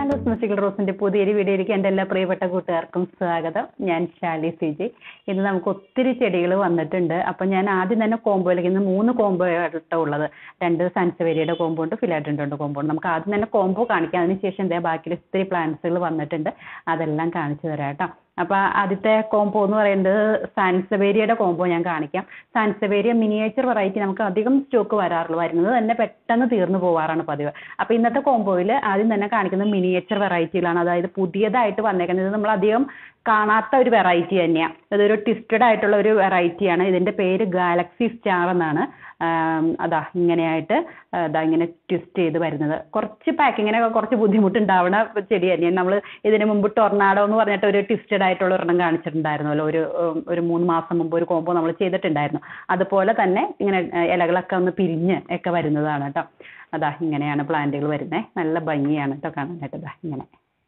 ക്രിസ്മസിക്കൽ റോസിന്റെ പുതിയൊരു വീഡിയോയിലേക്ക് എൻ്റെ എല്ലാ പ്രിയപ്പെട്ട കൂട്ടുകാർക്കും സ്വാഗതം ഞാൻ ശാലി സി ജി ഇന്ന് നമുക്ക് ഒത്തിരി ചെടികൾ വന്നിട്ടുണ്ട് അപ്പം ഞാൻ ആദ്യം തന്നെ കോമ്പോയിലേക്ക് ഇന്ന് മൂന്ന് കോമ്പോ ആയിട്ടാണ് ഉള്ളത് രണ്ട് സൺസവേരിയുടെ കോമ്പോ ഉണ്ട് ഫിലാഡൻഡോണ്ട് കോമ്പോ ഉണ്ട് നമുക്ക് ആദ്യം തന്നെ കോമ്പോ കാണിക്കാം അതിന് ശേഷം ദേ ബാക്കിൽ ഒത്തിരി പ്ലാന്റ്സുകൾ വന്നിട്ടുണ്ട് അതെല്ലാം കാണിച്ചു തരാം കേട്ടോ അപ്പോൾ ആദ്യത്തെ കോമ്പോ എന്ന് പറയുന്നത് സാൻസവേരിയയുടെ കോമ്പോ ഞാൻ കാണിക്കാം സാൻസവേരിയ മിനിയേച്ചർ വെറൈറ്റി നമുക്ക് അധികം സ്റ്റോക്ക് വരാറുള്ളൂ വരുന്നത് തന്നെ പെട്ടെന്ന് തീർന്നു പോവാറാണ് പതിവ് അപ്പോൾ ഇന്നത്തെ കോമ്പോയിൽ ആദ്യം തന്നെ കാണിക്കുന്നത് മിനിയേച്ചർ വെറൈറ്റികളാണ് അതായത് പുതിയതായിട്ട് വന്നേക്കുന്നത് ഇത് നമ്മൾ അധികം കാണാത്ത ഒരു വെറൈറ്റി തന്നെയാണ് ഇതൊരു ട്വിസ്റ്റഡ് ആയിട്ടുള്ള ഒരു വെറൈറ്റിയാണ് ഇതിൻ്റെ പേര് ഗാലക്സി സ്റ്റാർ എന്നാണ് ആം, അതാ ഇങ്ങനെയായിട്ട് അതാ ഇങ്ങനെ ട്വിസ്റ്റ് ചെയ്ത് വരുന്നത് കുറച്ച് പാക്കിങ്ങിനൊക്കെ കുറച്ച് ബുദ്ധിമുട്ടുണ്ടാവണ ചെടി തന്നെയാണ് നമ്മൾ ഇതിന് മുമ്പ് ടൊർണാഡോ എന്ന് പറഞ്ഞിട്ട് ഒരു ട്വിസ്റ്റഡ് ആയിട്ടുള്ള ഒരെണ്ണം കാണിച്ചിട്ടുണ്ടായിരുന്നല്ലോ ഒരു ഉം, ഒരു മൂന്ന് മാസം മുമ്പ് ഒരു കോമ്പോ നമ്മൾ ചെയ്തിട്ടുണ്ടായിരുന്നു അതുപോലെ തന്നെ ഇങ്ങനെ ഏഹ്, ഇലകളൊക്കെ ഒന്ന് പിരിഞ്ഞ് ഒക്കെ വരുന്നതാണ് കേട്ടോ അതാ ഇങ്ങനെയാണ് പ്ലാന്റുകൾ വരുന്നത് നല്ല ഭംഗിയാണ് കേട്ടോ കാണാനായിട്ട് ഇതാ ഇങ്ങനെ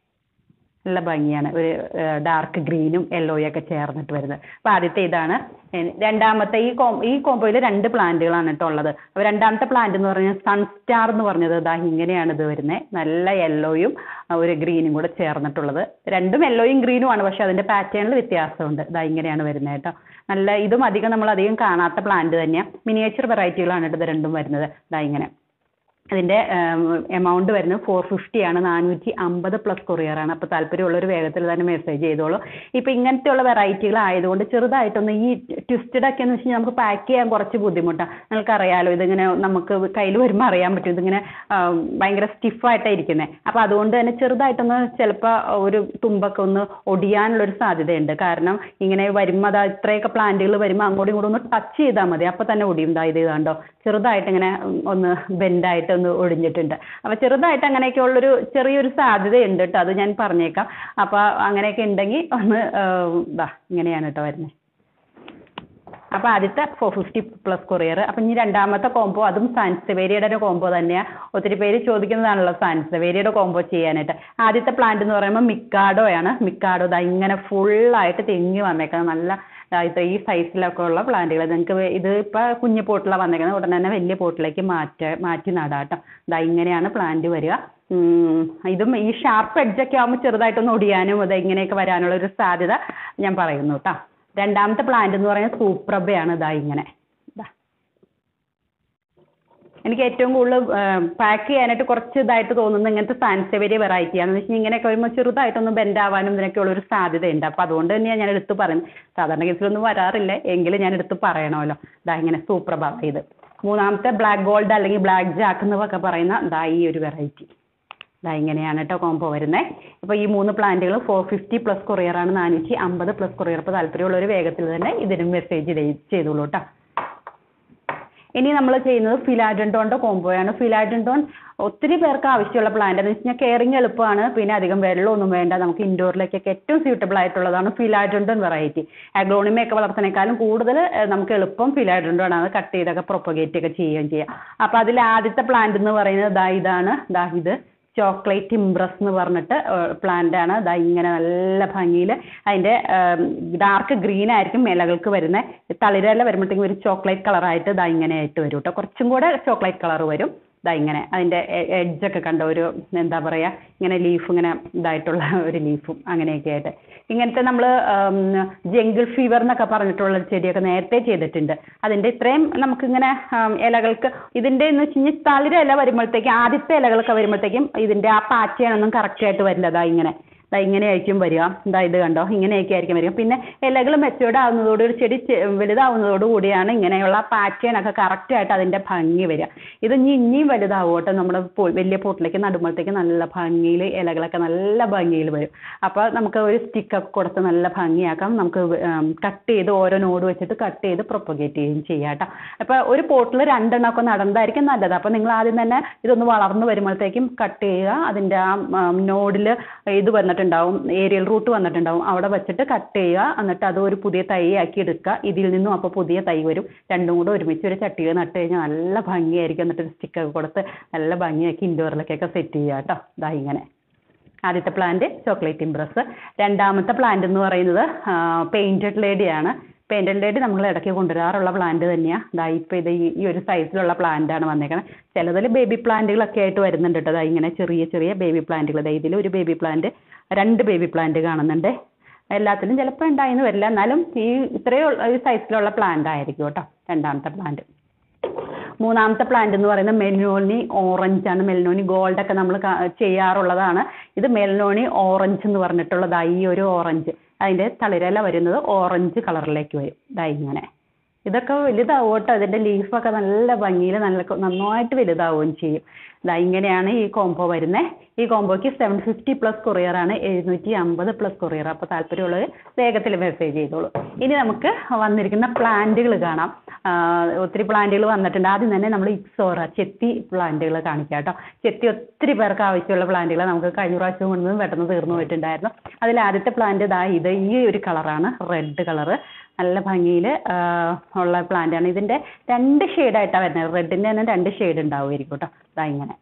നല്ല ഭംഗിയാണ് ഒരു ഡാർക്ക് ഗ്രീനും യെല്ലോയും ഒക്കെ ചേർന്നിട്ട് വരുന്നത് അപ്പോൾ ആദ്യത്തെ ഇതാണ് ഇനി രണ്ടാമത്തെ ഈ കോ ഈ കോമ്പോയിൽ രണ്ട് പ്ലാന്റുകളാണ് കേട്ടോ ഉള്ളത് അപ്പോൾ രണ്ടാമത്തെ പ്ലാന്റ് എന്ന് പറഞ്ഞാൽ സൺസ്റ്റാർ എന്ന് പറഞ്ഞത് ഇതാ ഇങ്ങനെയാണ് ഇത് വരുന്നത് നല്ല യെല്ലോയും ഒരു ഗ്രീനും കൂടെ ചേർന്നിട്ടുള്ളത് രണ്ടും യെല്ലോയും ഗ്രീനും ആണ് പക്ഷേ അതിൻ്റെ പാറ്റേണിൽ വ്യത്യാസമുണ്ട് ഇതാ ഇങ്ങനെയാണ് വരുന്നത് കേട്ടോ നല്ല ഇതും അധികം നമ്മൾ അധികം കാണാത്ത പ്ലാന്റ് തന്നെയാണ് മിനിയേച്ചർ വെറൈറ്റികളാണ് കേട്ടോ ഇത് രണ്ടും വരുന്നത് ഇതാ ഇങ്ങനെ അതിൻ്റെ എമൗണ്ട് വരുന്നത് ഫോർ ഫിഫ്റ്റി ആണ് നാനൂറ്റി അമ്പത് പ്ലസ് കൊറിയറാണ് അപ്പോൾ താല്പര്യമുള്ളൊരു വേഗത്തിൽ തന്നെ മെസ്സേജ് ചെയ്തോളൂ ഇപ്പോൾ ഇങ്ങനത്തെയുള്ള വെറൈറ്റികൾ ആയതുകൊണ്ട് ചെറുതായിട്ടൊന്ന് ഈ ട്വിസ്റ്റഡ് ഒക്കെ എന്ന് വെച്ച് കഴിഞ്ഞാൽ നമുക്ക് പാക്ക് ചെയ്യാൻ കുറച്ച് ബുദ്ധിമുട്ടാണ് നിങ്ങൾക്കറിയാലോ ഇതിങ്ങനെ നമുക്ക് കയ്യിൽ വരുമ്പോൾ അറിയാൻ പറ്റും ഇതിങ്ങനെ ആ, ഭയങ്കര സ്റ്റിഫായിട്ടാണ് ഇരിക്കുന്നത് അപ്പോൾ അതുകൊണ്ട് തന്നെ ചെറുതായിട്ടൊന്ന് ചിലപ്പോൾ ഒരു തുമ്പൊക്കെ ഒന്ന് ഒടിയാനുള്ളൊരു സാധ്യതയുണ്ട് കാരണം ഇങ്ങനെ വരുമ്പോൾ അത് ഇത്രയൊക്കെ പ്ലാന്റുകൾ വരുമ്പോൾ അങ്ങോട്ടും ഇങ്ങോട്ടും ഒന്ന് ടച്ച് ചെയ്താൽ മതി അപ്പോൾ തന്നെ ഒടിയും ദാ ഇത് കണ്ടോ ചെറുതായിട്ട് ഇങ്ങനെ ഉം, ഒന്ന് ബെൻഡായിട്ട് ഒന്ന് ഒടിഞ്ഞിട്ടുണ്ട് അപ്പോൾ ചെറുതായിട്ട് അങ്ങനെയൊക്കെ ഉള്ളൊരു ചെറിയൊരു സാധ്യതയുണ്ട് കേട്ടോ അത് ഞാൻ പറഞ്ഞേക്കാം അപ്പോൾ അങ്ങനെയൊക്കെ ഉണ്ടെങ്കിൽ ഒന്ന് ഇതാ ഇങ്ങനെയാണ് കേട്ടോ വരുന്നത് അപ്പോൾ ആദ്യത്തെ ഫോർ ഫിഫ്റ്റി പ്ലസ് കൊറിയർ അപ്പം ഇനി രണ്ടാമത്തെ കോംബോ അതും സാൻസവേരിയയുടെ ഒരു കോംബോ തന്നെയാണ് ഒത്തിരി പേര് ചോദിക്കുന്നതാണല്ലോ സാൻസവേരിയയുടെ കോംബോ ചെയ്യാനായിട്ട് ആദ്യത്തെ പ്ലാന്റ് എന്ന് പറയുമ്പോൾ മിക്കാഡോയാണ് മിക്കാഡോ ദാ ഇങ്ങനെ ഫുള്ളായിട്ട് തിങ്ങി വന്നേക്കുന്നത് നല്ല ദാ ഇത് ഈ സൈസിലൊക്കെ ഉള്ള പ്ലാന്റുകൾ നിങ്ങൾക്ക് ഇത് ഇപ്പോൾ കുഞ്ഞു പോട്ടിലാണ് വന്നേക്കുന്നത് ഉടനെ തന്നെ വലിയ പോട്ടിലേക്ക് മാറ്റ മാറ്റി നടാട്ടോ ദാ ഇങ്ങനെയാണ് പ്ലാന്റ് വരിക ഉം, ഇതും ഈ ഷാർപ്പ് എഡ്ജൊക്കെ ആകുമ്പോൾ ചെറുതായിട്ടൊന്ന് ഒടിയാനും അത് ഇങ്ങനെയൊക്കെ വരാനുള്ള ഒരു സാധ്യത ഞാൻ പറയുന്നു കേട്ടോ രണ്ടാമത്തെ പ്ലാന്റ് എന്ന് പറയുന്നത് സൂപ്രഭയാണ് ഇതാ ഇങ്ങനെ ഇതാ എനിക്ക് ഏറ്റവും കൂടുതൽ പാക്ക് ചെയ്യാനായിട്ട് കുറച്ച് ഇതായിട്ട് തോന്നുന്നത് ഇങ്ങനത്തെ സാൻസേവേരിയ വെറൈറ്റി ആണെന്ന് വെച്ചാൽ ഇങ്ങനെയൊക്കെ വരുമ്പോൾ ചെറുതായിട്ടൊന്ന് ബെൻഡ് ആവാനും ഇതിനൊക്കെ ഉള്ള ഒരു സാധ്യതയുണ്ട് അപ്പോൾ അതുകൊണ്ട് തന്നെയാണ് ഞാൻ എടുത്ത് പറയുന്നത് സാധാരണ കേസിലൊന്നും വരാറില്ല എങ്കിലും ഞാൻ എടുത്ത് പറയണമല്ലോ ഇതാ ഇങ്ങനെ സൂപ്രഭ ഇത് മൂന്നാമത്തെ ബ്ലാക്ക് ഗോൾഡ് അല്ലെങ്കിൽ ബ്ലാക്ക് ജാക്ക് എന്നൊക്കെ പറയുന്ന ഇതാ ഈ ഒരു വെറൈറ്റി ഇതാ ഇങ്ങനെയാണ് കേട്ടോ കോംബോ വരുന്നത് അപ്പോൾ ഈ മൂന്ന് പ്ലാന്റുകൾ ഫോർ ഫിഫ്റ്റി പ്ലസ് കൊറിയറാണ് നാനൂറ്റി അമ്പത് പ്ലസ് കൊറിയർ അപ്പോൾ താല്പര്യമുള്ളൊരു വേഗത്തിൽ തന്നെ ഇതിനും മെസ്സേജ് ചെയ്തോളൂ കേട്ടോ ഇനി നമ്മൾ ചെയ്യുന്നത് ഫിലാഡൻഡോണിൻ്റെ കോംബോയാണ് ഫിലാഡൻഡോൺ ഒത്തിരി പേർക്ക് ആവശ്യമുള്ള പ്ലാന്റ് എന്ന് വെച്ച് കഴിഞ്ഞാൽ കെയറിങ് എളുപ്പമാണ് പിന്നെ അധികം വെള്ളമൊന്നും വേണ്ട നമുക്ക് ഇൻഡോറിലേക്കൊക്കെ ഏറ്റവും സ്യൂട്ടബിൾ ആയിട്ടുള്ളതാണ് ഫിലാഡൻഡോൺ വെറൈറ്റി അഗ്ലോണിമയൊക്കെ വളർത്തുന്നതിനേക്കാളും കൂടുതൽ ഏഹ്, നമുക്ക് എളുപ്പം ഫിലാഡൻഡോൺ ആണ് കട്ട് ചെയ്തൊക്കെ പ്രൊപ്പഗേറ്റ് ഒക്കെ ചെയ്യുകയും ചെയ്യാം അപ്പോൾ അതിൽ ആദ്യത്തെ പ്ലാന്റ് എന്ന് പറയുന്നത് ദാ ഇതാണ് ദാ ഇത് ചോക്ലേറ്റ് ഇംബ്രസ് എന്ന് പറഞ്ഞിട്ട് പ്ലാന്റ് ആണ് ദാ ഇങ്ങനെ നല്ല ഭംഗിയിൽ അതിൻ്റെ ഡാർക്ക് ഗ്രീൻ ആയിരിക്കും ഇലകൾക്ക് വരുന്നത് തളിരില വരുമ്പോഴത്തേക്കും ഒരു ചോക്ലേറ്റ് കളറായിട്ട് ദാ ഇങ്ങനെ ആയിട്ട് വരും കേട്ടോ കുറച്ചും കൂടെ ചോക്ലേറ്റ് കളർ വരും ദാ ഇങ്ങനെ അതിൻ്റെ എഡ്ജൊക്കെ കണ്ട ഒരു എന്താ പറയുക ഇങ്ങനെ ലീഫ് ഇങ്ങനെ ഇതായിട്ടുള്ള ഒരു ലീഫും അങ്ങനെയൊക്കെ ആയിട്ട് ഇങ്ങനത്തെ നമ്മൾ ജംഗിൾ ഫീവർ എന്നൊക്കെ പറഞ്ഞിട്ടുള്ള ചെടിയൊക്കെ നേരത്തെ ചെയ്തിട്ടുണ്ട് അതിൻ്റെ ഇത്രയും നമുക്കിങ്ങനെ ആം, ഇലകൾക്ക് ഇതിൻ്റെ എന്ന് വെച്ച് കഴിഞ്ഞാൽ തളിര ഇല വരുമ്പോഴത്തേക്കും ആദ്യത്തെ ഇലകളൊക്കെ വരുമ്പോഴത്തേക്കും ഇതിൻ്റെ ആ പാറ്റേണൊന്നും കറക്റ്റായിട്ട് വരില്ല ദാ ഇങ്ങനെ ദാ ഇങ്ങനെ ആയിരിക്കും വരിക ദാ ഇത് കണ്ടോ ഇങ്ങനെയൊക്കെ ആയിരിക്കും വരിക പിന്നെ ഇലകൾ മെച്ചൂർഡ് ആവുന്നതോട് ഒരു ചെടി ചെ- വലുതാവുന്നതോട് കൂടിയാണ് ഇങ്ങനെയുള്ള പാറ്റേൺ ഒക്കെ കറക്റ്റായിട്ട് അതിൻ്റെ ഭംഗി വരിക ഇത് ഇനി ഇനിയും വലുതാവും കേട്ടോ നമ്മുടെ പോ- വലിയ പോട്ടിലേക്ക് നടുമ്പോഴത്തേക്ക് നല്ല ഭംഗിയിൽ ഇലകളൊക്കെ നല്ല ഭംഗിയിൽ വരും അപ്പോൾ നമുക്ക് ഒരു സ്റ്റിക്കൊക്കെ കൊടുത്ത് നല്ല ഭംഗിയാക്കാം നമുക്ക് കട്ട് ചെയ്ത് ഓരോ നോഡ് വെച്ചിട്ട് കട്ട് ചെയ്ത് പ്രൊപ്പഗേറ്റ് ചെയ്യുകയും ചെയ്യാം കേട്ടോ അപ്പോൾ ഒരു പോട്ടിൽ രണ്ടെണ്ണമൊക്കെ നടന്നതായിരിക്കും നല്ലത് അപ്പോൾ നിങ്ങൾ ആദ്യം തന്നെ ഇതൊന്ന് വളർന്നു വരുമ്പോഴത്തേക്കും കട്ട് ചെയ്യുക അതിൻ്റെ ആ നോഡിൽ ഇത് വന്നിട്ടുണ്ടാവും ഏരിയൽ റൂട്ട് വന്നിട്ടുണ്ടാവും അവിടെ വെച്ചിട്ട് കട്ട് ചെയ്യുക എന്നിട്ട് അത് ഒരു പുതിയ തൈ ആക്കി എടുക്കുക ഇതിൽ നിന്നും അപ്പോൾ പുതിയ തൈ വരും രണ്ടും കൂടെ ഒരുമിച്ച് ഒരു ചട്ടിയിൽ നട്ട് കഴിഞ്ഞാൽ നല്ല ഭംഗിയായിരിക്കും എന്നിട്ട് സ്റ്റിക്കൊക്കെ കൊടുത്ത് നല്ല ഭംഗിയാക്കി ഇൻഡോറിലേക്കൊക്കെ സെറ്റ് ചെയ്യുക കേട്ടോ ഇതാ ഇങ്ങനെ ആദ്യത്തെ പ്ലാന്റ് ചോക്ലേറ്റ് ഇംപ്രസ് രണ്ടാമത്തെ പ്ലാന്റ് എന്ന് പറയുന്നത് പെയിൻറ്റഡ് ലേഡിയാണ് പെയിൻറ്റഡ് നമ്മൾ ഇടയ്ക്ക് കൊണ്ടുവരാറുള്ള പ്ലാന്റ് തന്നെയാണ് ദാ ഇപ്പോൾ ഇത് ഈ ഈ ഒരു സൈസിലുള്ള പ്ലാന്റാണ് വന്നേക്കുന്നത് ചിലതിൽ ബേബി പ്ലാന്റുകളൊക്കെ ആയിട്ട് വരുന്നുണ്ട് കേട്ടോ ദാ ഇങ്ങനെ ചെറിയ ചെറിയ ബേബി പ്ലാന്റുകൾ ദാ ഇതിൽ ഒരു ബേബി പ്ലാന്റ് രണ്ട് ബേബി പ്ലാന്റ് കാണുന്നുണ്ട് എല്ലാത്തിലും ചിലപ്പോൾ ഉണ്ടായിന്ന് വരില്ല എന്നാലും ഈ ഇത്രയും ഉള്ള- ഈ സൈസിലുള്ള പ്ലാന്റ് ആയിരിക്കും കേട്ടോ രണ്ടാമത്തെ പ്ലാന്റ് മൂന്നാമത്തെ പ്ലാന്റ് എന്ന് പറയുന്നത് മെൽനോണി ഓറഞ്ച് ആണ് മെൽനോണി ഗോൾഡ് ഒക്കെ നമ്മൾ ചെയ്യാറുള്ളതാണ് ഇത് മെൽനോണി ഓറഞ്ച് എന്ന് പറഞ്ഞിട്ടുള്ളതാ ഈ ഒരു ഓറഞ്ച് അതിന്റെ തളിരില വരുന്നത് ഓറഞ്ച് കളറിലേക്ക് വരും ദാ ഇങ്ങനെ ഇതൊക്കെ വലുതാവും കേട്ടോ ഇതിന്റെ ലീഫൊക്കെ നല്ല ഭംഗിയിൽ നല്ല നന്നായിട്ട് വലുതാവുകയും ചെയ്യും ദാ ഇങ്ങനെയാണ് ഈ കോംബോ വരുന്നത് ഈ കോംബോയ്ക്ക് സെവൻ ഫിഫ്റ്റി പ്ലസ് കൊറിയറാണ് എഴുന്നൂറ്റി അമ്പത് പ്ലസ് കൊറിയർ അപ്പോൾ താല്പര്യമുള്ളവർ വേഗത്തിൽ മെസ്സേജ് ചെയ്തോളൂ ഇനി നമുക്ക് വന്നിരിക്കുന്ന പ്ലാന്റുകൾ കാണാം ആ, ഒത്തിരി പ്ലാന്റുകൾ വന്നിട്ടുണ്ട് ആദ്യം തന്നെ നമ്മൾ ഇക്സോറ ചെത്തി പ്ലാന്റുകൾ കാണിക്കാം കേട്ടോ ചെത്തി ഒത്തിരി പേർക്ക് ആവശ്യമുള്ള പ്ലാന്റുകൾ നമുക്ക് കഴിഞ്ഞ പ്രാവശ്യം കൊണ്ടുവന്ന് പെട്ടെന്ന് തീർന്നു പോയിട്ടുണ്ടായിരുന്നു അതിൽ ആദ്യത്തെ പ്ലാന്റ് ഇതാ ഇത് ഈ ഒരു കളറാണ് റെഡ് കളറ് നല്ല ഭംഗിയിൽ ഉള്ള plant ആണ് ഇതിൻ്റെ രണ്ട് ഷെയ്ഡായിട്ടാണ് വരുന്നത് റെഡിൻ്റെ തന്നെ രണ്ട് ഷെയ്ഡ് ഉണ്ടാവുമായിരിക്കും കേട്ടോ ഇതാ ഇങ്ങനെ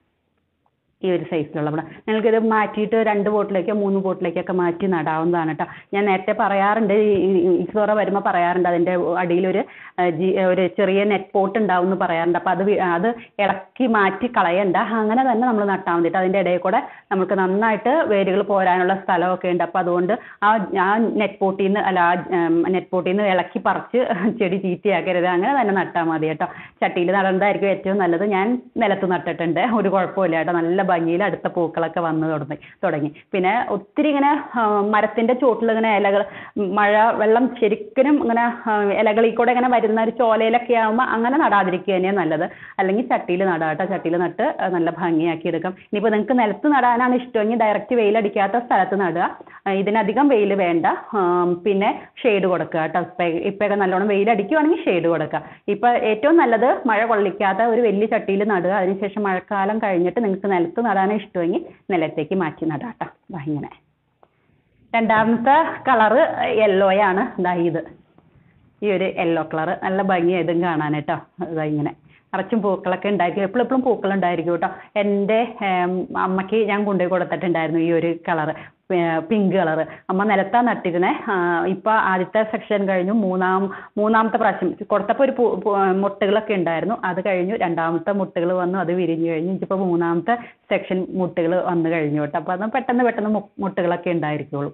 ഈ ഒരു സൈസിലുള്ള പ്ലാൻ നിങ്ങൾക്കിത് മാറ്റിയിട്ട് രണ്ട് ബോട്ടിലേക്കോ മൂന്ന് ബോട്ടിലേക്കൊക്കെ മാറ്റി നടാവുന്നതാണ് കേട്ടോ ഞാൻ നേരത്തെ പറയാറുണ്ട് ഈ ഇക്സോറ വരുമ്പോൾ പറയാറുണ്ട് അതിൻ്റെ അടിയിലൊരു ആ, ജി ഒരു ചെറിയ നെറ്റ് പോട്ട് ഉണ്ടാവും എന്ന് പറയാറുണ്ട് അപ്പോൾ അത് വി- അത് ഇളക്കി മാറ്റി കളയണ്ട അങ്ങനെ തന്നെ നമ്മൾ നട്ടാൽ മതി കേട്ടോ അതിൻ്റെ ഇടയിൽ കൂടെ നമുക്ക് നന്നായിട്ട് വേരുകൾ പോരാനുള്ള സ്ഥലമൊക്കെ ഉണ്ട് അപ്പോൾ അതുകൊണ്ട് ആ ആ നെറ്റ് പോട്ടിൽ നിന്ന് അല്ല ആ നെറ്റ് പോട്ടിൽ നിന്ന് ഇളക്കി പറിച്ച് ചെടി ചീത്തയാക്കരുത് അങ്ങനെ തന്നെ നട്ടാൽ മതി കേട്ടോ ചട്ടിയിൽ നടന്നതായിരിക്കും ഏറ്റവും നല്ലത് ഞാൻ നിലത്ത് നട്ടിട്ടുണ്ട് ഒരു കുഴപ്പമില്ല കേട്ടോ നല്ല ഭംഗിയിൽ അടുത്ത പൂക്കളൊക്കെ വന്ന് തുടങ്ങി തുടങ്ങി പിന്നെ ഒത്തിരി ഇങ്ങനെ ആ, മരത്തിന്റെ ചോട്ടിൽ ഇങ്ങനെ ഇലകൾ മഴ വെള്ളം ശരിക്കും ഇങ്ങനെ ആ, ഇലകളിൽ കൂടെ ഇങ്ങനെ വരുന്ന ഒരു ചോലയിലൊക്കെ ആകുമ്പോൾ അങ്ങനെ നടാതിരിക്കുക തന്നെയാണ് നല്ലത് അല്ലെങ്കിൽ ചട്ടിയിൽ നടാം കേട്ടോ ചട്ടിയിൽ നട്ട് ആ, നല്ല ഭംഗിയാക്കി എടുക്കാം ഇനിയിപ്പോൾ നിങ്ങൾക്ക് നിലത്ത് നടാനാണ് ഇഷ്ടമെങ്കിൽ ഡയറക്റ്റ് വെയിലടിക്കാത്ത സ്ഥലത്ത് നടുക ആ, ഇതിനധികം വെയിൽ വേണ്ട ആ, പിന്നെ ഷെയ്ഡ് കൊടുക്കുക കേട്ടോ ഇപ്പം ഇപ്പൊക്കെ നല്ലോണം വെയിലടിക്കുവാണെങ്കിൽ ഷെയ്ഡ് കൊടുക്കുക ഇപ്പം ഏറ്റവും നല്ലത് മഴ കൊള്ളിക്കാത്ത ഒരു വലിയ ചട്ടിയിൽ നടുക അതിനുശേഷം മഴക്കാലം കഴിഞ്ഞിട്ട് നിങ്ങൾക്ക് നിലത്ത് നടാനാണ് ഇഷ്ടമെങ്കിൽ നിലത്തേക്ക് മാറ്റി നടാം കേട്ടോ ദാ ഇങ്ങനെ രണ്ടാമത്തെ കളറ് യെല്ലോയാണ് ദാ ഇത് ഈ ഒരു യെല്ലോ കളർ നല്ല ഭംഗിയാണ് ഇതും കാണാൻ കേട്ടോ ഇതാ ഇങ്ങനെ നിറച്ചും പൂക്കളൊക്കെ ഉണ്ടായിരിക്കും എപ്പോഴും എപ്പോഴും പൂക്കൾ ഉണ്ടായിരിക്കും കേട്ടോ എൻ്റെ ഏം, അമ്മയ്ക്ക് ഞാൻ കൊണ്ടുപോയി കൊടുത്തിട്ടുണ്ടായിരുന്നു ഈ ഒരു കളറ് പിങ്ക് കളറ് അമ്മ നിലത്താ നട്ടിരുന്നേ ഇപ്പോൾ ആദ്യത്തെ സെക്ഷൻ കഴിഞ്ഞു മൂന്നാം മൂന്നാമത്തെ പ്രാവശ്യം കൊടുത്തപ്പോൾ ഒരു പൂ പൂ- മുട്ടുകളൊക്കെ ഉണ്ടായിരുന്നു അത് കഴിഞ്ഞു രണ്ടാമത്തെ മുട്ടുകൾ വന്നു അത് വിരിഞ്ഞു കഴിഞ്ഞു ഇപ്പോൾ മൂന്നാമത്തെ സെക്ഷൻ മുട്ടുകൾ വന്നു കഴിഞ്ഞു കേട്ടോ അപ്പോൾ അത് പെട്ടെന്ന് പെട്ടെന്ന് മു- മുട്ടുകളൊക്കെ ഉണ്ടായിരിക്കുള്ളൂ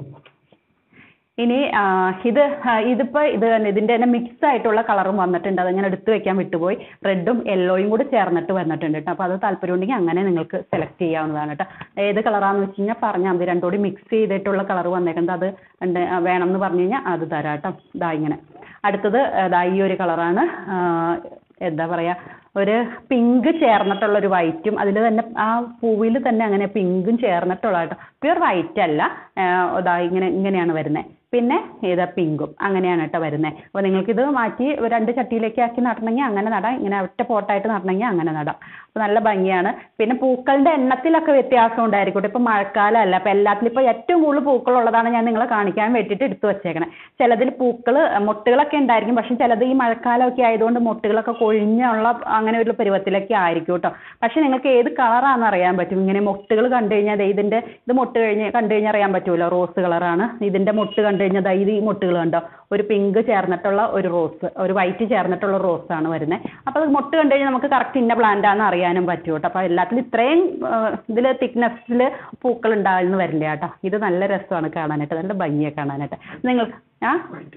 ഇനി ആ, ഇത് ആ, ഇതിപ്പോ ഇത് തന്നെ ഇതിന്റെ തന്നെ മിക്സ് ആയിട്ടുള്ള കളറും വന്നിട്ടുണ്ട് അത് ഞാൻ എടുത്തു വെക്കാൻ വിട്ടുപോയി റെഡും യെല്ലോയും കൂടി ചേർന്നിട്ട് വന്നിട്ടുണ്ട് കേട്ടോ അപ്പോൾ അത് താല്പര്യം ഉണ്ടെങ്കിൽ അങ്ങനെ നിങ്ങൾക്ക് സെലക്ട് ചെയ്യാവുന്നതാണ് കേട്ടോ ഏത് കളറാന്ന് വെച്ച് കഴിഞ്ഞാൽ പറഞ്ഞാൽ മതി രണ്ടും കൂടി മിക്സ് ചെയ്തിട്ടുള്ള കളർ വന്നേക്കുന്നത് അത് ഉണ്ട്, ആ, വേണം എന്ന് പറഞ്ഞു കഴിഞ്ഞാൽ അത് തരാം കേട്ടോ ഇതാ ഇങ്ങനെ അടുത്തത് ഇതാ ഈ ഒരു കളറാണ് എന്താ പറയാ ഒരു പിങ്ക് ചേർന്നിട്ടുള്ള ഒരു വൈറ്റും അതിൽ തന്നെ ആ പൂവിൽ തന്നെ അങ്ങനെ പിങ്കും ചേർന്നിട്ടുള്ള കേട്ടോ പ്യുർ വൈറ്റ് അല്ല ആ, ഇതാ ഇങ്ങനെ ഇങ്ങനെയാണ് വരുന്നത് പിന്നെ ഇത് പിങ്കും അങ്ങനെയാണ് കേട്ടോ വരുന്നത് അപ്പോൾ നിങ്ങൾക്കിത് മാറ്റി രണ്ട് ചട്ടിയിലേക്ക് ആക്കി നടണമെങ്കിൽ അങ്ങനെ നടാം ഇങ്ങനെ ഒറ്റ പോട്ടായിട്ട് നടണമെങ്കിൽ അങ്ങനെ നടാം അപ്പോൾ നല്ല ഭംഗിയാണ് പിന്നെ പൂക്കളുടെ എണ്ണത്തിലൊക്കെ വ്യത്യാസം ഉണ്ടായിരിക്കും ഇപ്പം മഴക്കാലം അല്ല അപ്പോൾ എല്ലാത്തിലും ഇപ്പോൾ ഏറ്റവും കൂടുതൽ പൂക്കളുള്ളതാണ് ഞാൻ നിങ്ങളെ കാണിക്കാൻ വേണ്ടിയിട്ട് എടുത്തു വച്ചേക്കണേ ചിലതിൽ പൂക്കൾ മൊട്ടുകളൊക്കെ ഉണ്ടായിരിക്കും പക്ഷെ ചിലത് ഈ മഴക്കാലമൊക്കെ ആയതുകൊണ്ട് മൊട്ടുകളൊക്കെ കൊഴിഞ്ഞുള്ള അങ്ങനെ ഒരു പരുവത്തിലൊക്കെ ആയിരിക്കും കേട്ടോ പക്ഷെ നിങ്ങൾക്ക് ഏത് കളറാണെന്ന് അറിയാൻ പറ്റും ഇങ്ങനെ മൊട്ടുകൾ കണ്ടു കഴിഞ്ഞാൽ ദേ ഇതിൻ്റെ ഇത് മൊട്ട് കഴിഞ്ഞ് കണ്ടു കഴിഞ്ഞാൽ അറിയാൻ പറ്റുമല്ലോ റോസ് കളറാണ് ഇതിൻ്റെ മൊട്ട് കണ്ടു കഴിഞ്ഞാൽ ദാ ഇത് ഈ മൊട്ടുകൾ കണ്ടോ ഒരു പിങ്ക് ചേർന്നിട്ടുള്ള ഒരു റോസ് ഒരു വൈറ്റ് ചേർന്നിട്ടുള്ള റോസ് ആണ് വരുന്നത് അപ്പോൾ അത് മൊട്ട് കണ്ടു കഴിഞ്ഞാൽ നമുക്ക് കറക്റ്റ് ഇന്ന പ്ലാന്റ് ആണെന്ന് അറിയാനും പറ്റും കേട്ടോ അപ്പോൾ എല്ലാത്തിലും ഇത്രയും ഇതിൽ തിക്നെസ്സിൽ പൂക്കൾ ഉണ്ടാകുന്നു വരില്ല കേട്ടോ ഇത് നല്ല രസമാണ് കാണാനായിട്ട് നല്ല ഭംഗിയാണ് കാണാനായിട്ട് നിങ്ങൾ ആ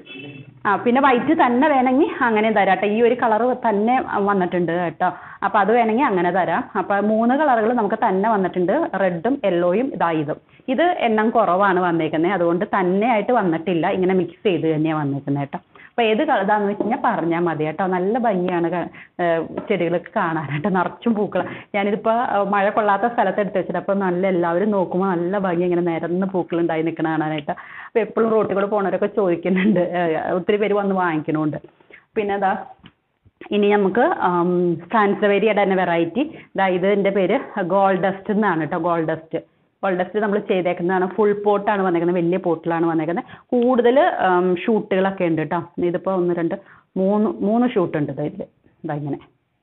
ആ പിന്നെ വൈറ്റ് തന്നെ വേണമെങ്കിൽ അങ്ങനെ തരാം കേട്ടോ ഈ ഒരു കളർ തന്നെ വന്നിട്ടുണ്ട് കേട്ടോ അപ്പോൾ അത് വേണമെങ്കിൽ അങ്ങനെ തരാം അപ്പോൾ മൂന്ന് കളറുകൾ നമുക്ക് തന്നെ വന്നിട്ടുണ്ട് റെഡും യെല്ലോയും ഇതാ ഇതും ഇത് എണ്ണം കുറവാണ് വന്നേക്കുന്നത് അതുകൊണ്ട് തന്നെയായിട്ട് വന്നിട്ടില്ല ഇങ്ങനെ മിക്സ് ചെയ്ത് തന്നെയാണ് വന്നേക്കുന്നത് കേട്ടോ അപ്പോൾ ഏത് കളറാന്ന് വെച്ച് കഴിഞ്ഞാൽ പറഞ്ഞാൽ മതി കേട്ടോ നല്ല ഭംഗിയാണ് ചെടികളൊക്കെ കാണാനായിട്ട് നിറച്ചും പൂക്കൾ ഞാനിതിപ്പോൾ മഴ കൊള്ളാത്ത സ്ഥലത്ത് എടുത്ത് വെച്ചിട്ട് അപ്പോൾ നല്ല എല്ലാവരും നോക്കുമ്പോൾ നല്ല ഭംഗി ഇങ്ങനെ നിരന്ന് പൂക്കൾ ഉണ്ടായി നിൽക്കണ കാണാനായിട്ട് അപ്പോൾ എപ്പോഴും റോട്ടിൽ കൂടെ പോണവരൊക്കെ ചോദിക്കുന്നുണ്ട് ഏഹ് ഒത്തിരി പേര് വന്ന് വാങ്ങിക്കണുണ്ട് പിന്നെ അതാ ഇനി നമുക്ക് സാൻസവേരിയുടെ തന്നെ വെറൈറ്റി ഇതാ ഇതിൻ്റെ പേര് ഗോൾഡ് ഡസ്റ്റ് എന്നാണ് കേട്ടോ ഗോൾഡ് ഡസ്റ്റ് ഗോൾഡ് ഡസ്റ്റ് നമ്മൾ ചെയ്തേക്കുന്നതാണ് ഫുൾ പോട്ടാണ് വന്നേക്കുന്നത് വലിയ പോട്ടിലാണ് വന്നേക്കുന്നത് കൂടുതൽ ഷൂട്ടുകളൊക്കെ ഉണ്ട് കേട്ടോ ഇതിപ്പോൾ ഒന്ന് രണ്ട് മൂന്ന് മൂന്ന് ഷൂട്ട് ഉണ്ട് ഇതിൽ ഇതാ ഇങ്ങനെ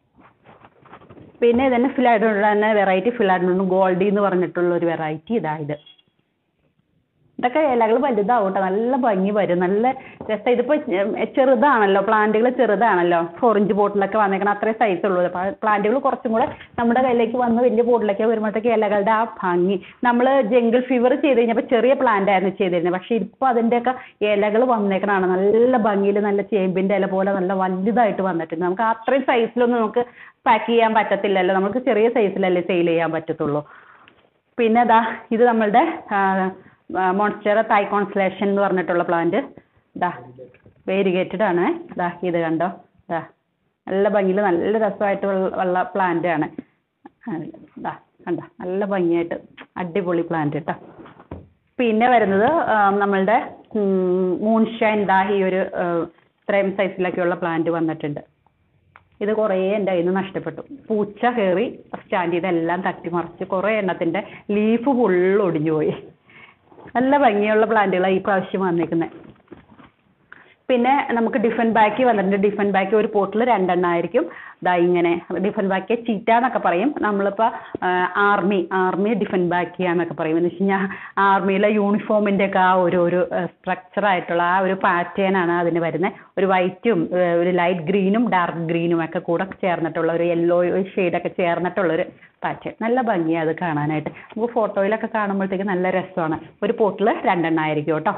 പിന്നെ ഇതിന് ഫിലാഡുള്ള തന്നെ വെറൈറ്റി ഫിലാഡുണ്ട് ഗോൾഡി എന്ന് പറഞ്ഞിട്ടുള്ള ഒരു വെറൈറ്റി ഇതാ ഇത് ഇതൊക്കെ ഇലകൾ വലുതാവും കേട്ടോ നല്ല ഭംഗി വരും നല്ല രസം ഇതിപ്പോൾ ചെറുതാണല്ലോ പ്ലാന്റുകൾ ചെറുതാണല്ലോ ഓറഞ്ച് ബോട്ടിലൊക്കെ വന്നേക്കണം അത്രയും സൈസ് ഉള്ളൂ പ്ലാന്റുകൾ കുറച്ചും കൂടെ നമ്മുടെ കയ്യിലേക്ക് വന്ന് വലിയ ബോട്ടിലൊക്കെ വരുമ്പോഴത്തേക്ക് ഇലകളുടെ ആ ഭംഗി നമ്മൾ ജംഗിൾ ഫീവർ ചെയ്ത് കഴിഞ്ഞപ്പോൾ ചെറിയ പ്ലാന്റ് ആയിരുന്നു ചെയ്തിരുന്നത് പക്ഷേ ഇപ്പോൾ അതിൻ്റെയൊക്കെ ഇലകൾ വന്നേക്കണതാണ് നല്ല ഭംഗിയിൽ നല്ല ചേമ്പിൻ്റെ ഇല പോലെ നല്ല വലുതായിട്ട് വന്നിട്ടുണ്ട് നമുക്ക് അത്രയും സൈസിലൊന്നും നമുക്ക് പാക്ക് ചെയ്യാൻ പറ്റത്തില്ലല്ലോ നമുക്ക് ചെറിയ സൈസിലല്ലേ സെയിൽ ചെയ്യാൻ പറ്റത്തുള്ളൂ പിന്നെ ദാ ഇത് നമ്മളുടെ മോൺസ്റ്റർ തൈ കോൺസ്റ്റലേഷൻ എന്ന് പറഞ്ഞിട്ടുള്ള പ്ലാന്റ് ദാ വേരിഗേറ്റഡ് ആണ് ദാ ഇത് കണ്ടോ ദാ നല്ല ഭംഗിയിൽ നല്ല രസമായിട്ട് ഉള്ള പ്ലാന്റ് ആണ് ആ, ദാ കണ്ടോ നല്ല ഭംഗിയായിട്ട് അടിപൊളി പ്ലാന്റ് കേട്ടോ പിന്നെ വരുന്നത് ആ, നമ്മളുടെ മൂൺഷൈൻ ദാ ഈ ഒരു ആ, ഇത്രയും സൈസിലൊക്കെയുള്ള പ്ലാന്റ് വന്നിട്ടുണ്ട് ഇത് കുറേ എൻ്റെ കയ്യിൽ നിന്ന് നഷ്ടപ്പെട്ടു പൂച്ച കയറി സ്റ്റാൻഡ് ചെയ്തെല്ലാം തട്ടിമറിച്ച് കുറേ എണ്ണത്തിൻ്റെ ലീഫ് ഫുള്ള് ഒടിഞ്ഞു പോയി നല്ല ഭംഗിയുള്ള പ്ലാന്റുകളാണ് ഈ പ്രാവശ്യം വന്നിരിക്കുന്നത് പിന്നെ നമുക്ക് ഡിഫൻ ബാക്കി വന്നിട്ടുണ്ട് ഡിഫൻ ബാക്കി ഒരു പോട്ടിൽ രണ്ടെണ്ണം ആയിരിക്കും ദാ ഇങ്ങനെ ഡിഫൻ ബാക്കി ചീറ്റ എന്നൊക്കെ പറയും നമ്മളിപ്പോൾ ആർമി ആർമി ഡിഫൻ ബാക്കിയാന്നൊക്കെ പറയും എന്ന് വെച്ച് കഴിഞ്ഞാൽ ആർമിയിലെ യൂണിഫോമിൻ്റെ ഒക്കെ ആ ഒരു ഒരു സ്ട്രക്ചർ ആയിട്ടുള്ള ആ ഒരു പാറ്റേൺ ആണ് അതിന് വരുന്നത് ഒരു വൈറ്റും ഒരു ലൈറ്റ് ഗ്രീനും ഡാർക്ക് ഗ്രീനും ഒക്കെ കൂടെ ചേർന്നിട്ടുള്ള ഒരു യെല്ലോ ഷെയ്ഡൊക്കെ ചേർന്നിട്ടുള്ള ഒരു പാറ്റേൺ നല്ല ഭംഗിയാണ് അത് കാണാനായിട്ട് നമുക്ക് ഫോട്ടോയിലൊക്കെ കാണുമ്പോഴത്തേക്ക് നല്ല രസമാണ് ഒരു പോട്ടിൽ രണ്ടെണ്ണം ആയിരിക്കും കേട്ടോ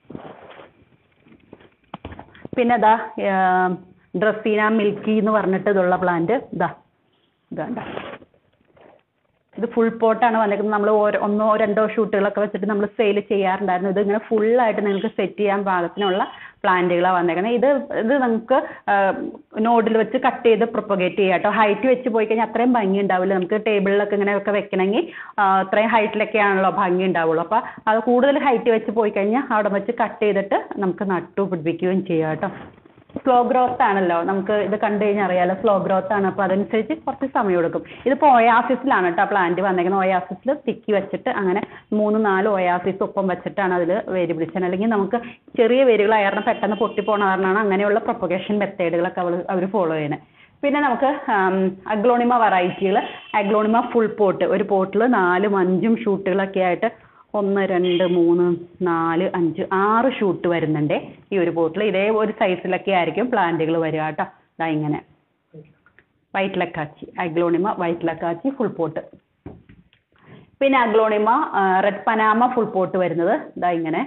പിന്നെ ഇതാ ഡ്രസ്സീന മിൽക്കി എന്ന് പറഞ്ഞിട്ട് ഇതുള്ള പ്ലാന്റ് ഇതാ ഇതാണ്ട ഇത് ഫുൾ പോട്ടാണ് വന്നിരിക്കുന്നത് നമ്മൾ ഓരോ ഒന്നോ രണ്ടോ ഷൂട്ടുകളൊക്കെ വെച്ചിട്ട് നമ്മൾ സെയിൽ ചെയ്യാറുണ്ടായിരുന്നു ഇത് ഇങ്ങനെ ഫുള്ളായിട്ട് നിങ്ങൾക്ക് സെറ്റ് ചെയ്യാൻ പാകത്തിനുള്ള പ്ലാന്റുകളാണ് വന്നേക്കുന്നത് ഇത് ഇത് നമുക്ക് നോഡിൽ വെച്ച് കട്ട് ചെയ്ത് പ്രൊപ്പഗേറ്റ് ചെയ്യാം കേട്ടോ ഹൈറ്റ് വെച്ച് പോയി കഴിഞ്ഞാൽ അത്രയും ഭംഗി ഉണ്ടാവില്ല നമുക്ക് ടേബിളിലൊക്കെ ഇങ്ങനെ ഒക്കെ വെക്കണമെങ്കിൽ അത്രയും ഹൈറ്റിലൊക്കെയാണല്ലോ ഭംഗി ഉണ്ടാവുള്ളൂ അപ്പോൾ അത് കൂടുതൽ ഹൈറ്റ് വെച്ച് പോയി കഴിഞ്ഞാൽ അവിടെ വെച്ച് കട്ട് ചെയ്തിട്ട് നമുക്ക് നട്ടു പിടിപ്പിക്കുകയും ചെയ്യാം കേട്ടോ സ്ലോ ഗ്രോത്ത് ആണല്ലോ നമുക്ക് ഇത് കണ്ടു കഴിഞ്ഞാൽ അറിയാലോ സ്ലോ ഗ്രോത്ത് ആണ് അപ്പോൾ അതനുസരിച്ച് കുറച്ച് സമയം എടുക്കും ഇതിപ്പോൾ ഒയാസിസിലാണ് കേട്ടോ പ്ലാന്റ് വന്നേക്കുന്നത് ഒയാസിസിൽ തിക്കി വെച്ചിട്ട് അങ്ങനെ മൂന്ന് നാല് ഒയാസിസ് ഒപ്പം വെച്ചിട്ടാണ് അതിൽ വേര് പിടിച്ചത് അല്ലെങ്കിൽ നമുക്ക് ചെറിയ വേരുകളായിരുന്നു പെട്ടെന്ന് പൊട്ടിപ്പോണ കാരണമാണ് അങ്ങനെയുള്ള പ്രൊപ്പഗേഷൻ മെത്തേഡുകളൊക്കെ അവൾ അവർ ഫോളോ ചെയ്യുന്നത് പിന്നെ നമുക്ക് അഗ്ലോണിമ വെറൈറ്റികൾ അഗ്ലോണിമ ഫുൾ പോട്ട് ഒരു പോട്ടിൽ നാലും അഞ്ചും ഷൂട്ടുകളൊക്കെ ആയിട്ട് ഒന്ന് രണ്ട് മൂന്ന് നാല് അഞ്ച് ആറ് ഷൂട്ട് വരുന്നുണ്ട് ഈ ഒരു പോട്ടിൽ ഇതേ ഒരു സൈസിലൊക്കെ ആയിരിക്കും പ്ലാന്റുകൾ വരിക കേട്ടോ ദാ ഇങ്ങനെ വൈറ്റ് ലക്കാച്ചി അഗ്ലോണിമ വൈറ്റ് ലക്കാച്ചി ഫുൾ പോട്ട് പിന്നെ aglaonema red Panama full pot വരുന്നത് ദാ ഇങ്ങനെ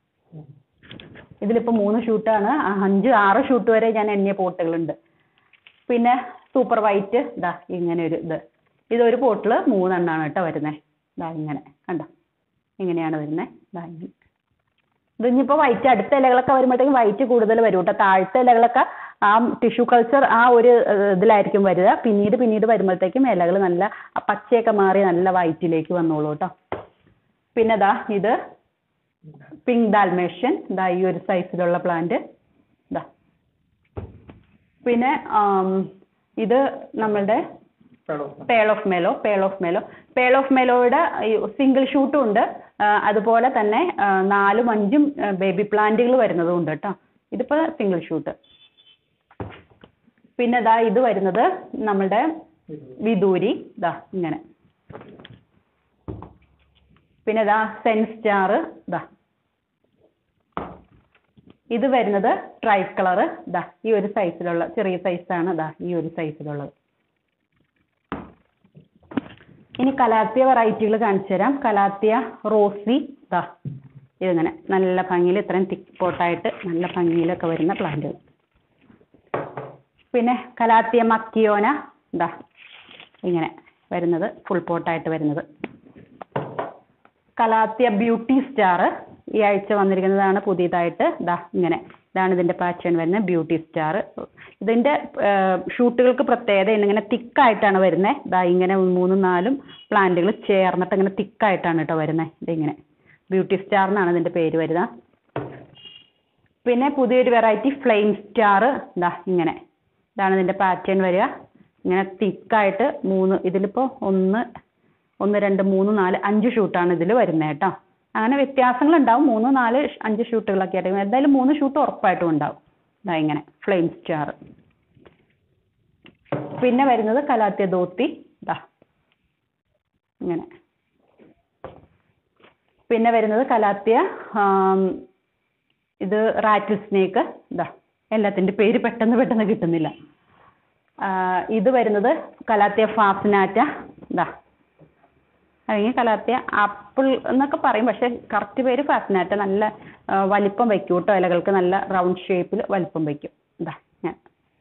ഇതിലിപ്പോൾ മൂന്ന് ഷൂട്ടാണ് അഞ്ച് ആറ് ഷൂട്ട് വരെ ഞാൻ എണ്ണിയ പോട്ടുകളുണ്ട് പിന്നെ സൂപ്പർ വൈറ്റ് ഇതാ ഇങ്ങനെ ഒരു ഇത് ഇതൊരു പോട്ടിൽ മൂന്നെണ്ണമാണ് കേട്ടോ വരുന്നത് ഇതാ ഇങ്ങനെ കണ്ടോ ഇങ്ങനെയാണ് വരുന്നത് ഇതാ ഇങ്ങനെ ഇതിനിപ്പോൾ വൈറ്റ് അടുത്ത ഇലകളൊക്കെ വരുമ്പോഴത്തേക്കും വൈറ്റ് കൂടുതൽ വരും കേട്ടോ താഴത്തെ ഇലകളൊക്കെ ആ ടിഷ്യൂ കൾച്ചർ ആ ഒരു ഏഹ്, ഇതിലായിരിക്കും വരിക പിന്നീട് പിന്നീട് വരുമ്പോഴത്തേക്കും ഇലകൾ നല്ല ആ പച്ചയൊക്കെ മാറി നല്ല വൈറ്റിലേക്ക് വന്നോളൂ കേട്ടോ പിന്നെ ദാ ഇത് പിങ്ക് ഡാൽമേഷ്യൻ ദാ ഈ ഒരു സൈസിലുള്ള പ്ലാന്റ് ദാ പിന്നെ ആം, ഇത് നമ്മളുടെ പേൾ ഓഫ് മെലോ പേൾ ഓഫ് മെലോ പേൾ ഓഫ് മെലോയുടെ സിംഗിൾ ഷൂട്ടും ഉണ്ട് ആ, അതുപോലെ തന്നെ ആ, നാലും അഞ്ചും ബേബി പ്ലാന്റുകൾ വരുന്നതും ഉണ്ട് കേട്ടോ ഇതിപ്പോൾ സിംഗിൾ ഷൂട്ട് പിന്നെ ദാ ഇത് വരുന്നത് നമ്മളുടെ വിദൂരി ദാ ഇങ്ങനെ പിന്നെ ദാ സെൻ സ്റ്റാർ ദാ ഇത് വരുന്നത് ട്രൈ കളർ ദാ ഈ ഒരു സൈസിലുള്ള ചെറിയ സൈസാണ് ദാ ഈ ഒരു സൈസിലുള്ളത് ഇനി കലാത്തിയ വെറൈറ്റികൾ കാണിച്ചു തരാം കലാത്തിയ റോസി ദാ ഇതിങ്ങനെ നല്ല ഭംഗിയിൽ ഇത്രയും തിക്ക് പോട്ടായിട്ട് നല്ല ഭംഗിയിലൊക്കെ വരുന്ന പ്ലാന്റുകൾ പിന്നെ കലാത്തിയ മക്കിയോന ദാ ഇങ്ങനെ വരുന്നത് ഫുൾ പോട്ടായിട്ട് വരുന്നത് കലാത്തിയ ബ്യൂട്ടി സ്റ്റാർ ഈ ആഴ്ച വന്നിരിക്കുന്നതാണ് പുതിയതായിട്ട് ദാ ഇങ്ങനെ ഇതാണ് ഇതിൻ്റെ പാറ്റേൺ വരുന്നത് ബ്യൂട്ടി സ്റ്റാർ ഇതിൻ്റെ ഷൂട്ടുകൾക്ക് പ്രത്യേകത ഉണ്ട്. ഇങ്ങനെ തിക്കായിട്ടാണ് വരുന്നത് ദാ ഇങ്ങനെ മൂന്നും നാലും പ്ലാന്റുകൾ ചേർന്നിട്ട് ഇങ്ങനെ തിക്കായിട്ടാണ് കേട്ടോ വരുന്നത് ഇതിങ്ങനെ ബ്യൂട്ടി സ്റ്റാർ എന്നാണ് ഇതിൻ്റെ പേര് വരുന്നത് പിന്നെ പുതിയൊരു വെറൈറ്റി ഫ്ലെയിം സ്റ്റാർ ദാ ഇങ്ങനെ ഇതാണ് ഇതിൻ്റെ പാറ്റേൺ വരിക ഇങ്ങനെ തിക്കായിട്ട് മൂന്ന് ഇതിലിപ്പോൾ ഒന്ന് ഒന്ന് രണ്ട് മൂന്ന് നാല് അഞ്ച് ഷൂട്ടാണ് ഇതിൽ വരുന്നത് കേട്ടോ അങ്ങനെ വ്യത്യാസങ്ങളുണ്ടാവും മൂന്ന് നാല് ഷ് അഞ്ച് ഷൂട്ടുകളൊക്കെ ആയിട്ട് എന്തായാലും മൂന്ന് ഷൂട്ട് ഉറപ്പായിട്ടും ഉണ്ടാവും ഇതാ ഇങ്ങനെ ഫ്ലെയിം സ്റ്റാർ പിന്നെ വരുന്നത് കലാത്തിയ ധോത്തി ഇതാ ഇങ്ങനെ പിന്നെ വരുന്നത് കലാത്തിയ ആം, ഇത് റാറ്റിൽ സ്നേക്ക് ഇതാ എല്ലാത്തിൻ്റെ പേര് പെട്ടെന്ന് പെട്ടെന്ന് കിട്ടുന്നില്ല ആ, ഇത് വരുന്നത് കലാത്തിയ ഫാസിനാറ്റ ഇതാ അല്ലെങ്കിൽ കലാത്തിയ ആപ്പിൾ എന്നൊക്കെ പറയും പക്ഷേ കറക്റ്റ് പേര് ഫാസിനാറ്റ നല്ല ആ, വലിപ്പം വയ്ക്കും കേട്ടോ ഇലകൾക്ക് നല്ല റൗണ്ട് ഷേപ്പിൽ വലിപ്പം വയ്ക്കും ഇതാ ഞാൻ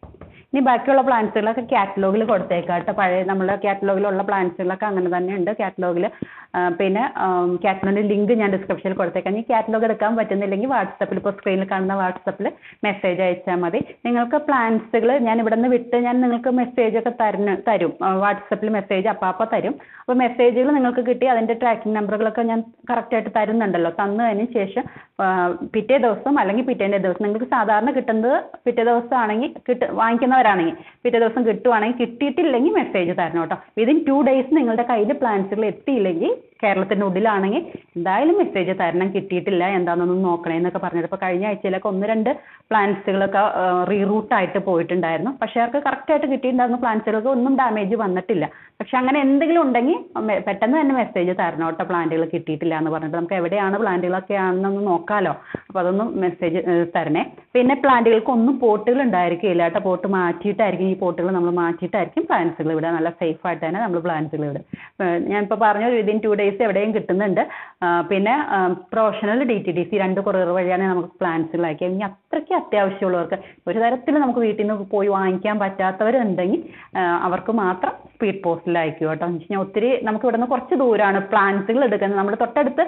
ഇനി ബാക്കിയുള്ള പ്ലാന്റ്സുകളൊക്കെ കാറ്റലോഗിൽ കൊടുത്തേക്കാം കേട്ടോ പഴയ നമ്മുടെ കാറ്റലോഗിലുള്ള പ്ലാന്റ്സുകളൊക്കെ അങ്ങനെ തന്നെ ഉണ്ട് കാറ്റലോഗിൽ പിന്നെ കാറ്റലോഗിൻ്റെ ലിങ്ക് ഞാൻ ഡിസ്ക്രിപ്ഷനിൽ കൊടുത്തേക്കാം ഇനി കാറ്റലോഗ് എടുക്കാൻ പറ്റുന്നില്ലെങ്കിൽ വാട്സപ്പിൽ ഇപ്പോൾ സ്ക്രീനിൽ കാണുന്ന വാട്സപ്പിൽ മെസ്സേജ് അയച്ചാൽ മതി നിങ്ങൾക്ക് പ്ലാന്റ്സുകൾ ഞാൻ ഇവിടെ നിന്ന് വിട്ട് ഞാൻ നിങ്ങൾക്ക് മെസ്സേജ് ഒക്കെ തരുന്ന തരും വാട്സപ്പിൽ മെസ്സേജ് അപ്പം തരും അപ്പോൾ മെസ്സേജുകൾ നിങ്ങൾക്ക് കിട്ടി അതിൻ്റെ ട്രാക്കിംഗ് നമ്പറുകളൊക്കെ ഞാൻ കറക്റ്റായിട്ട് തരുന്നുണ്ടല്ലോ തന്നതിന് ശേഷം ആ, പിറ്റേ ദിവസം അല്ലെങ്കിൽ പിറ്റേൻ്റെ ദിവസം നിങ്ങൾക്ക് സാധാരണ കിട്ടുന്നത് പിറ്റേ ദിവസം ആണെങ്കിൽ കിട്ട വാങ്ങിക്കുന്നവരാണെങ്കിൽ പിറ്റേ ദിവസം കിട്ടുവാണെങ്കിൽ കിട്ടിയിട്ടില്ലെങ്കിൽ മെസ്സേജ് തരണം കേട്ടോ വിതിൻ ടു ഡേയ്സ് നിങ്ങളുടെ കയ്യിൽ പ്ലാൻസുകൾ എത്തിയില്ലെങ്കിൽ കേരളത്തിൻ്റെ ഉള്ളിലാണെങ്കിൽ എന്തായാലും മെസ്സേജ് തരണം കിട്ടിയിട്ടില്ല എന്താണെന്നൊന്ന് നോക്കണേ എന്നൊക്കെ പറഞ്ഞിട്ട് ഇപ്പോൾ കഴിഞ്ഞ ആഴ്ചയിലൊക്കെ ഒന്ന് രണ്ട് പ്ലാൻസുകളൊക്കെ റീറൂട്ട് ആയിട്ട് പോയിട്ടുണ്ടായിരുന്നു പക്ഷേ അവർക്ക് കറക്റ്റായിട്ട് കിട്ടിയിട്ടുണ്ടായിരുന്ന പ്ലാൻസുകൾക്ക് ഒന്നും ഡാമേജ് വന്നിട്ടില്ല പക്ഷെ അങ്ങനെ എന്തെങ്കിലും ഉണ്ടെങ്കിൽ മെ- പെട്ടെന്ന് തന്നെ മെസ്സേജ് തരണം കേട്ടോ പ്ലാന്റുകൾ കിട്ടിയിട്ടില്ല എന്ന് പറഞ്ഞിട്ട് നമുക്ക് എവിടെയാണ് പ്ലാന്റുകളൊക്കെ ആണെന്നൊന്ന് നോക്കാമല്ലോ അപ്പോൾ അതൊന്ന് മെസ്സേജ് തരണേ പിന്നെ പ്ലാന്റുകൾക്ക് ഒന്നും പോട്ടുകൾ ഉണ്ടായിരിക്കില്ല കേട്ടോ പോട്ട് മാറ്റിയിട്ടായിരിക്കും ഈ പോട്ടുകൾ നമ്മൾ മാറ്റിയിട്ടായിരിക്കും പ്ലാന്റ്സുകൾ ഇവിടെ നല്ല സേഫ് ആയിട്ട് തന്നെ നമ്മൾ പ്ലാന്റ്സുകൾ ഇവിടെ ഞാൻ ഇപ്പോൾ പറഞ്ഞു വിതിൻ ടു ഡേയ്സ് എവിടെയും കിട്ടുന്നുണ്ട് ആ, പിന്നെ പ്രൊഫഷണൽ ഡി ടി ഡി സി രണ്ട് കൊറിയർ വഴിയാണ് നമുക്ക് പ്ലാന്റ്സുകൾ അയക്കുക ഇനി അത്രയ്ക്ക് അത്യാവശ്യമുള്ളവർക്ക് ഒരു തരത്തിൽ നമുക്ക് വീട്ടിൽ നിന്ന് പോയി വാങ്ങിക്കാൻ പറ്റാത്തവരുണ്ടെങ്കിൽ ആ, അവർക്ക് മാത്രം സ്പീഡ് പോസ്റ്റിൽ അയക്കുക കേട്ടോ എന്ന് വെച്ച് കഴിഞ്ഞാൽ ഒത്തിരി നമുക്ക് ഇവിടെ നിന്ന് കുറച്ച് ദൂരമാണ് പ്ലാന്റ്സുകൾ എടുക്കുന്നത് നമ്മുടെ തൊട്ടടുത്ത്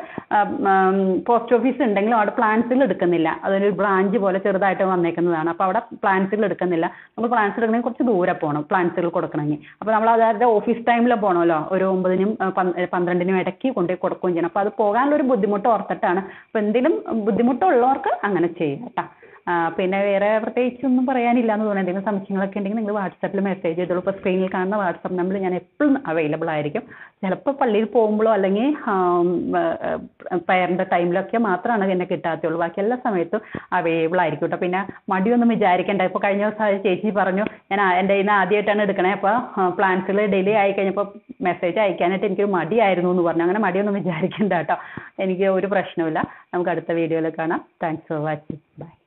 പോസ്റ്റ് ഓഫീസ് ഉണ്ടെങ്കിലും അവിടെ പ്ലാന്റ്സുകൾ എടുക്കുന്നില്ല അതൊരു ബ്രാഞ്ച് പോലെ ചെറുതായിട്ട് വന്നേക്കുന്നതാണ് അപ്പോൾ അവിടെ പ്ലാന്റ്സുകൾ എടുക്കുന്നില്ല നമ്മൾ പ്ലാന്റ്സ് എടുക്കണമെങ്കിൽ കുറച്ച് ദൂരെ പോകണം പ്ലാന്റ്സുകൾ കൊടുക്കണമെങ്കിൽ അപ്പോൾ നമ്മൾ അതായത് ഓഫീസ് ടൈമിൽ പോകണമല്ലോ ഒരു ഒമ്പതിനും ആ, പന്ത് പന്ത്രണ്ടിനും ഇടയ്ക്ക് കൊണ്ടുപോയി കൊടുക്കുകയും ചെയ്യണം അപ്പോൾ അത് പോകാനുള്ള ഒരു ബുദ്ധിമുട്ട് ഓർത്തിട്ടാണ് അപ്പോൾ എന്തെങ്കിലും ബുദ്ധിമുട്ടുള്ളവർക്ക് അങ്ങനെ ചെയ്യാം കേട്ടോ ആ, പിന്നെ വേറെ പ്രത്യേകിച്ചൊന്നും പറയാനില്ല എന്ന് തോന്നുന്നു എന്തെങ്കിലും സംശയങ്ങളൊക്കെ ഉണ്ടെങ്കിൽ നിങ്ങൾ വാട്സാപ്പിൽ മെസ്സേജ് ചെയ്തോളൂ ഇപ്പോൾ സ്ക്രീനിൽ കാണുന്ന വാട്സാപ്പ് നമ്പർ ഞാൻ എപ്പോഴും അവൈലബിൾ ആയിരിക്കും ചിലപ്പോൾ പള്ളിയിൽ പോകുമ്പോഴോ അല്ലെങ്കിൽ പയറിൻ്റെ ടൈമിലൊക്കെ മാത്രമാണ് എന്നെ കിട്ടാത്തുള്ളൂ ബാക്കി എല്ലാ സമയത്തും അവൈലബിൾ ആയിരിക്കും കേട്ടോ പിന്നെ മടിയൊന്നും വിചാരിക്കേണ്ട ഇപ്പോൾ കഴിഞ്ഞ ദിവസം ആ ചേച്ചി പറഞ്ഞു ഞാൻ ആ- എൻ്റെ കയ്യിൽ നിന്ന് ആദ്യമായിട്ടാണ് എടുക്കണേ അപ്പോൾ പ്ലാൻസുകൾ ഡിലേ ആയി കഴിഞ്ഞപ്പോൾ മെസ്സേജ് അയക്കാനായിട്ട് എനിക്കൊരു മടിയായിരുന്നു എന്ന് പറഞ്ഞു അങ്ങനെ മടിയൊന്നും വിചാരിക്കണ്ട കേട്ടോ എനിക്ക് ഒരു പ്രശ്നവുമില്ല നമുക്ക് അടുത്ത വീഡിയോയിൽ കാണാം താങ്ക്സ് ഫോർ വാച്ചിങ് ബൈ